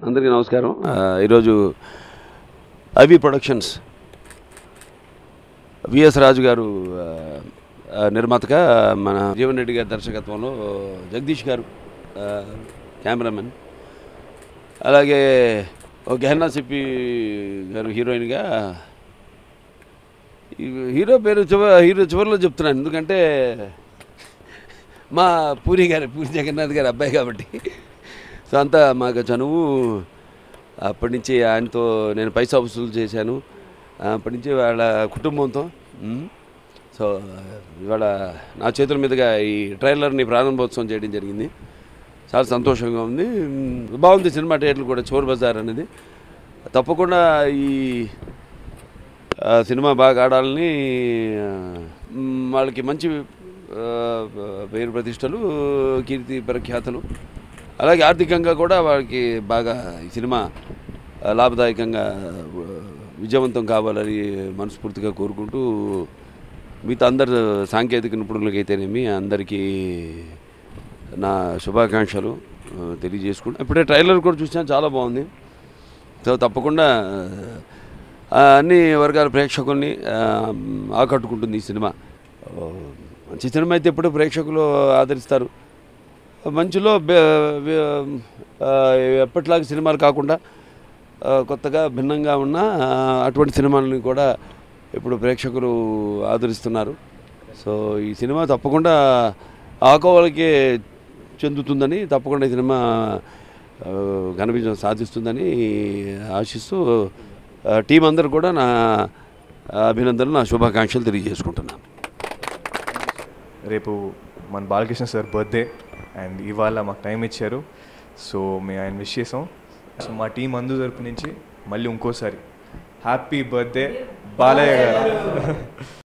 అందరికీ నమస్కారం ఆ, ఈరోజు ఐవి ప్రొడక్షన్స్ విఎస్ రాజు గారు ఆ, ఆ, నిర్మాతగా మన జీవన్ రెడ్డి గారి దర్శకత్వంలో జగదీష్ గారు ఆ, కెమెరామెన్ అలాగే ఒక గెహన్నా సిప్పి గారు హీరోయిన్గా ఈ హీరో పేరు చివ హీరో చివరిలో చెప్తున్నాను ఎందుకంటే మా పూరి గారు పూరి జగన్నాథ్ గారి అబ్బాయి కాబట్టి సో అంతా మాకు చనువు అప్పటి నుంచి ఆయనతో నేను పైసా వసూలు చేశాను అప్పటి నుంచి వాళ్ళ కుటుంబంతో ఉమ్, సో ఇవాళ నా చేతుల మీదుగా ఈ ట్రైలర్ని ప్రారంభోత్సవం చేయడం జరిగింది చాలా సంతోషంగా ఉంది ఉమ్, బాగుంది సినిమా థియేటర్లు కూడా చోర్ బజార్ అనేది తప్పకుండా ఈ ఆ, సినిమా బాగా ఆడాలని ఆ, మ్, వాళ్ళకి మంచి ఆ, పేరు ప్రతిష్టలు కీర్తి ప్రఖ్యాతలు అలాగే ఆర్థికంగా కూడా వాళ్ళకి బాగా ఈ సినిమా ఆ, లాభదాయకంగా ఆ, విజయవంతం కావాలని మనస్ఫూర్తిగా కోరుకుంటూ మిగతా అందరు సాంకేతిక నిపుణులకైతేనేమి అందరికీ నా శుభాకాంక్షలు ఆ, తెలియజేసుకుంటూ ఇప్పుడే ట్రైలర్ కూడా చూసాను చాలా బాగుంది సో తప్పకుండా ఆ, అన్ని వర్గాల ప్రేక్షకుల్ని ఆ, ఆకట్టుకుంటుంది ఈ సినిమా ఓ, మంచి సినిమా అయితే ఎప్పుడు ప్రేక్షకులు ఆదరిస్తారు మంచిలో బె- బె- ఆ, ఎప్పటిలాగా సినిమాలు కాకుండా ఆ, కొత్తగా భిన్నంగా ఉన్న ఆ, అటువంటి సినిమాలని కూడా ఇప్పుడు ప్రేక్షకులు ఆదరిస్తున్నారు సో ఈ సినిమా తప్పకుండా ఆకోవలకే చెందుతుందని తప్పకుండా ఈ సినిమా ఆ, ఘన విజయం సాధిస్తుందని ఆశిస్తూ ఆ, టీం అందరు కూడా నా అభినందనలు నా శుభాకాంక్షలు తెలియజేసుకుంటున్నాను రేపు మన బాలకృష్ణ సార్ బర్త్డే అండ్ ఇవాళ మాకు టైం ఇచ్చారు సో మేము ఆయన విష్ చేసాం సో మా టీం అందు తరపు నుంచి మళ్ళీ ఇంకోసారి హ్యాపీ బర్త్డే బాలయ్య గారు